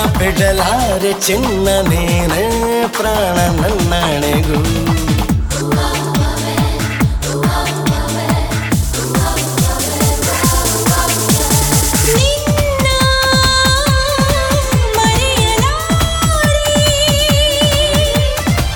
ಬಿಡಲಾರೆ ಚಿನ್ನ ನೀನೇ ಪ್ರಾಣ ನನ್ನಣೆಗೂ ನಿನ್ನ ಮರೆಯಲಾರೆ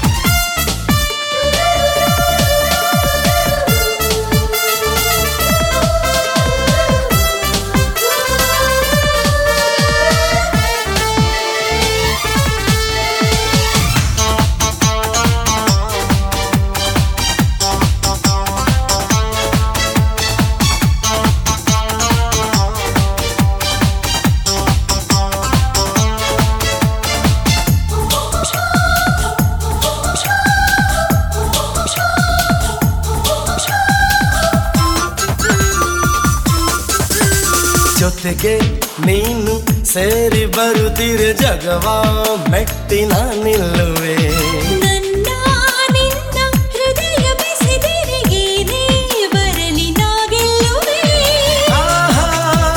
ಜೊತೆಗೆ ನೀನು ಸೇರಿ ಬರುತ್ತಿರೆ ಜಗವ ಮೆಟ್ಟಿನ ನಿಲ್ಲುವೆ ನನ್ನ ನಿನ್ನ ಹೃದಯ ಬೆಸೆದೆರೆಗೇನೆ ಬರಲಿ ನಾ ಗೆಲ್ಲುವೆ ಆಹಾ,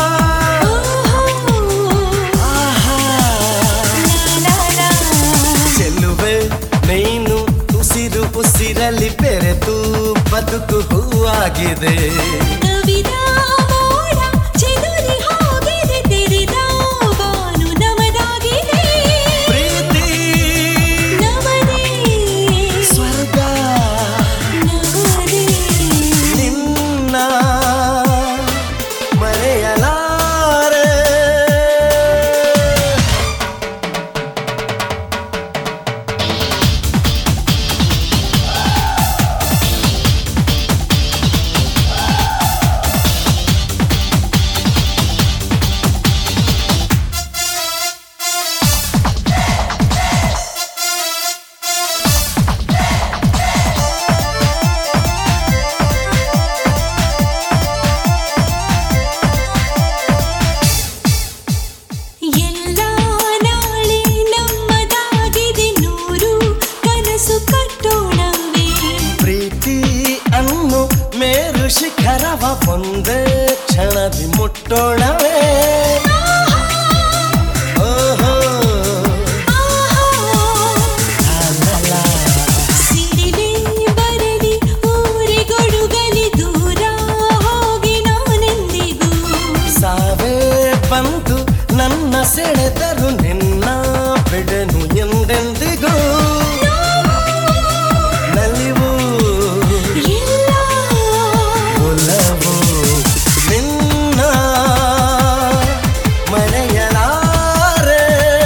ಓಹೋ ಆಹಾ. ಲಾ ಲಾ ಚೆಲ್ಲುವೆ ನೀನು ಉಸಿರು ಉಸಿರಲ್ಲಿ ಬೆರೆತು ಬದುಕು ಹೂವಾಗಿದೆ ಕವಿದ ಮೋಡ ಚೆದುರಿ ಹೋಗಿದೆ ತೆರೆದ ಬಾನು ನಮದಾಗಿದೆ ಪ್ರೀತಿ ನಮದೇ ಸ್ವರ್ಗ ನಮದೇ ನಿನ್ನ ಮರೆಯಲಾರೆ ಎಲ್ಲ ನಾಳೆ ನಮ್ಮದಾಗಿದೆ ನೂರು ಕನಸು ಕಟ್ಟೋಣವೇ ಪ್ರೀತಿ ಅನ್ನು ಮೇರು ಶಿಖರವ ಒಂದೇ ಕ್ಷಣದಿ ಮುಟ್ಟೋಣವೇ ಓಹೋ ಲಾಲಾ. ಸಿಡಿಲೇ ಬರಲಿ ಊರಿಗೊಡುಗಲಿ ದೂರ ಹೋಗಿ ನಾನೆಂದಿಗೂ ಸಾವೇ ಬಂದು ನನ್ನ ಸೆಳೆದರು ನಿನ್ನ ಬಿಡನು ಎಂದೆಂದಿಗೂ ನಲಿವು ಎಲ್ಲ ಒಲವು ನಿನ್ನ ಮರೆಯಲಾರೆ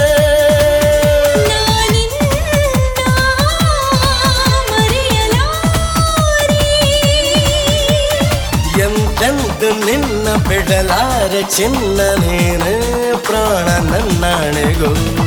ನಾನಿನ್ನ ಮರೆಯಲಾರೆ ಎಂದೆಂದು ನಿನ್ನ ಬಿಡಲಾರೆ ಚಿನ್ನ ನೀನು ಪ್ರಾಣ ನನ್ನಣೆಗೂ